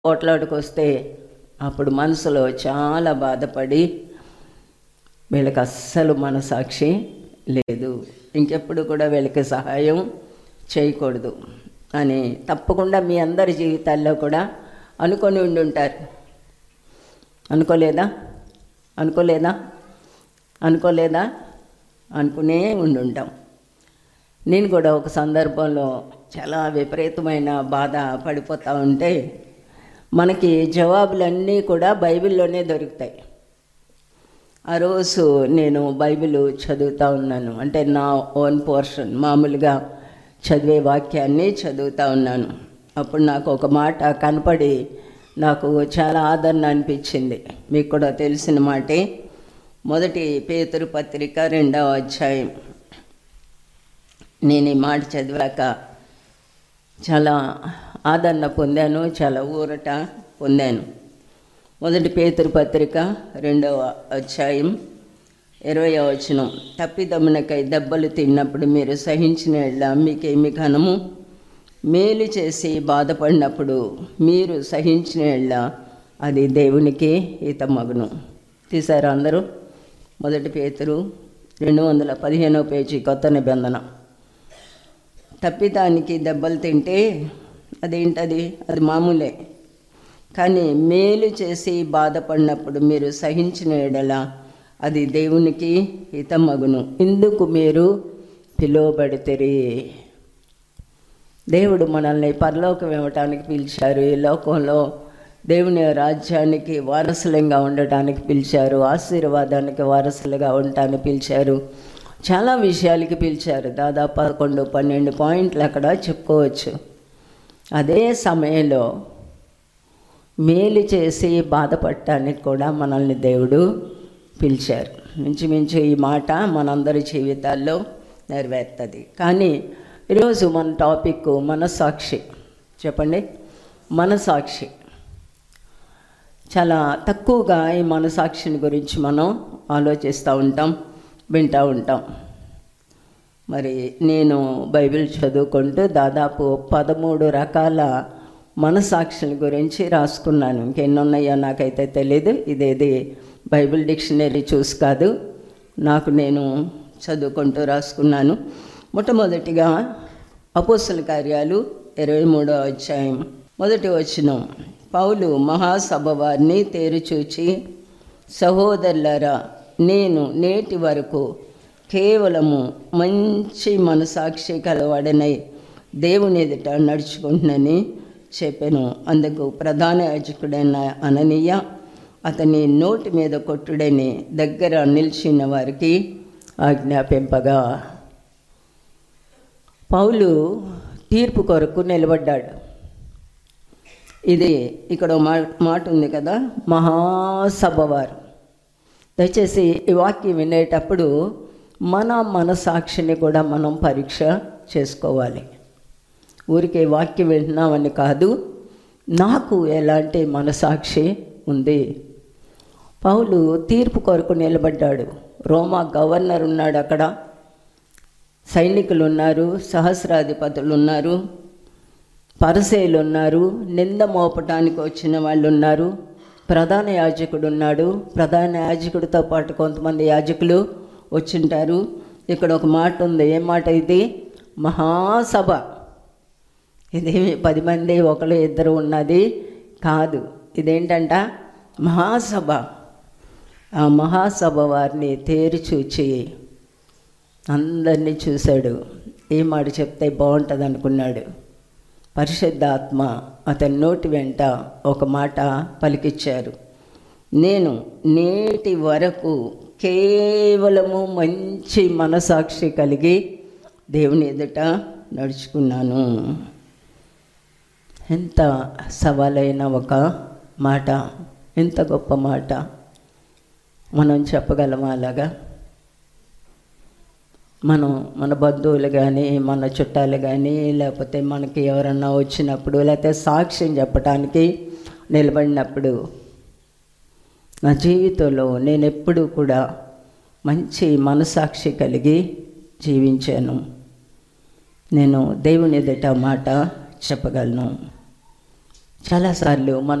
పోట్లాడుకొస్తే అప్పుడు మనసులో చాలా బాధపడి వీళ్ళకి అస్సలు మనసాక్షి లేదు ఇంకెప్పుడు కూడా వీళ్ళకి సహాయం చేయకూడదు అని తప్పకుండా మీ అందరి జీవితాల్లో కూడా అనుకొని ఉండి ఉంటారు అనుకోలేదా అనుకోలేదా అనుకోలేదా అనుకునే ఉండి ఉంటాం నేను కూడా ఒక సందర్భంలో చాలా విపరీతమైన బాధ పడిపోతూ ఉంటే మనకి జవాబులన్నీ కూడా బైబిల్లోనే దొరుకుతాయి ఆ రోజు నేను బైబిల్ చదువుతూ ఉన్నాను అంటే నా ఓన్ పోర్షన్ మామూలుగా చదివే వాక్యాన్ని చదువుతూ ఉన్నాను అప్పుడు నాకు ఒక మాట కనపడి నాకు చాలా ఆదరణ అనిపించింది మీకు కూడా తెలిసిన మాటే మొదటి పేతురు పత్రిక రెండవ అధ్యాయం నేను ఈ మాట చదివాక చాలా ఆదరణ పొందాను చాలా ఊరట పొందాను మొదటి పేతురు పత్రిక రెండవ అధ్యాయం ఇరవై వచనం తప్పిదమ్మునకై దెబ్బలు తిన్నప్పుడు మీరు సహించిన ఎడ్ల మీకేమి ఘనము మేలు చేసి బాధపడినప్పుడు మీరు సహించిన ఎడ్ల అది దేవునికి హితమగును తీసారు అందరూ మొదటి పేతురు రెండు వందల పదిహేనో పేజీ కొత్త నిబంధన తప్పిదానికి దెబ్బలు తింటే అదేంటది అది మామూలే కానీ మేలు చేసి బాధపడినప్పుడు మీరు సహించిన ఎడల అది దేవునికి హితమగును ఇందుకు మీరు పిలువబడితిరి దేవుడు మనల్ని పరలోకం ఇవ్వటానికి పిలిచారు ఈ లోకంలో దేవుని రాజ్యానికి వారసులంగా ఉండటానికి పిలిచారు ఆశీర్వాదానికి వారసులుగా ఉండటానికి పిలిచారు చాలా విషయాలకి పిలిచారు దాదాపు పదకొండు పన్నెండు పాయింట్లు అక్కడ చెప్పుకోవచ్చు అదే సమయంలో మేలు చేసి బాధపడటానికి కూడా మనల్ని దేవుడు పిలిచారు మించుమించు ఈ మాట మనందరి జీవితాల్లో నెరవేరుతుంది కానీ ఈరోజు మన టాపిక్ మనసాక్షి చెప్పండి మనసాక్షి చాలా తక్కువగా ఈ మనసాక్షిని గురించి మనం ఆలోచిస్తూ ఉంటాం వింటూ ఉంటాం మరి నేను బైబిల్ చదువుకుంటూ దాదాపు పదమూడు రకాల మనసాక్షుల గురించి రాసుకున్నాను ఇంకెన్ని ఉన్నాయో నాకైతే తెలియదు ఇదేది బైబిల్ డిక్షనరీ చూసి కాదు నాకు నేను చదువుకుంటూ రాసుకున్నాను మొట్టమొదటిగా అపోస్తుల కార్యాలు ఇరవై మూడో అధ్యాయం మొదటి వచనం పౌలు మహాసభ వారిని తేరుచూచి సహోదరులరా నేను నేటి వరకు కేవలము మంచి మనసాక్షి కలవాడనై దేవుని ఎదుట నడుచుకుంటునని చెప్పాను అందుకు ప్రధాన యాజకుడైన అననీయ అతని నోటి మీద కొట్టుడని దగ్గర నిలిచిన వారికి ఆజ్ఞాపింపగా పౌలు తీర్పు కొరకు నిలబడ్డాడు ఇది ఇక్కడ మా మాట ఉంది కదా మహాసభవారు దయచేసి ఈ వాక్యం వినేటప్పుడు మన మనసాక్షిని కూడా మనం పరీక్ష చేసుకోవాలి ఊరికే వాక్యం వింటున్నామని కాదు నాకు ఎలాంటి మనసాక్షి ఉంది పౌలు తీర్పు కొరకు నిలబడ్డాడు రోమా గవర్నర్ ఉన్నాడు అక్కడ సైనికులు ఉన్నారు సహస్రాధిపతులు ఉన్నారు పరసేలు ఉన్నారు నింద మోపటానికి వచ్చిన వాళ్ళు ఉన్నారు ప్రధాన యాజకుడు ఉన్నాడు ప్రధాన యాజకుడితో పాటు కొంతమంది యాజకులు వచ్చింటారు ఇక్కడ ఒక మాట ఉంది ఏ మాట ఇది మహాసభ ఇదేమి పది మంది ఒకరు ఇద్దరు ఉన్నది కాదు ఇదేంటంట మహాసభ ఆ మహాసభ వారిని తేరి చూచి అందరినీ చూశాడు ఏ మాట చెప్తే బాగుంటుంది అనుకున్నాడు పరిశుద్ధాత్మ అతని నోటి వెంట ఒక మాట పలికిచ్చారు నేను నేటి వరకు కేవలము మంచి మనసాక్షి కలిగి దేవుని ఎదుట నడుచుకున్నాను ఎంత సవాలైన ఒక మాట ఎంత గొప్ప మాట మనం చెప్పగలమా అలాగా మనం మన బంధువులు కానీ మన చుట్టాలు కానీ లేకపోతే మనకి ఎవరన్నా వచ్చినప్పుడు లేకపోతే సాక్ష్యం చెప్పడానికి నిలబడినప్పుడు నా జీవితంలో నేను ఎప్పుడూ కూడా మంచి మనసాక్షి కలిగి జీవించాను నేను దేవుని ఎదుట మాట చెప్పగలను చాలాసార్లు మనం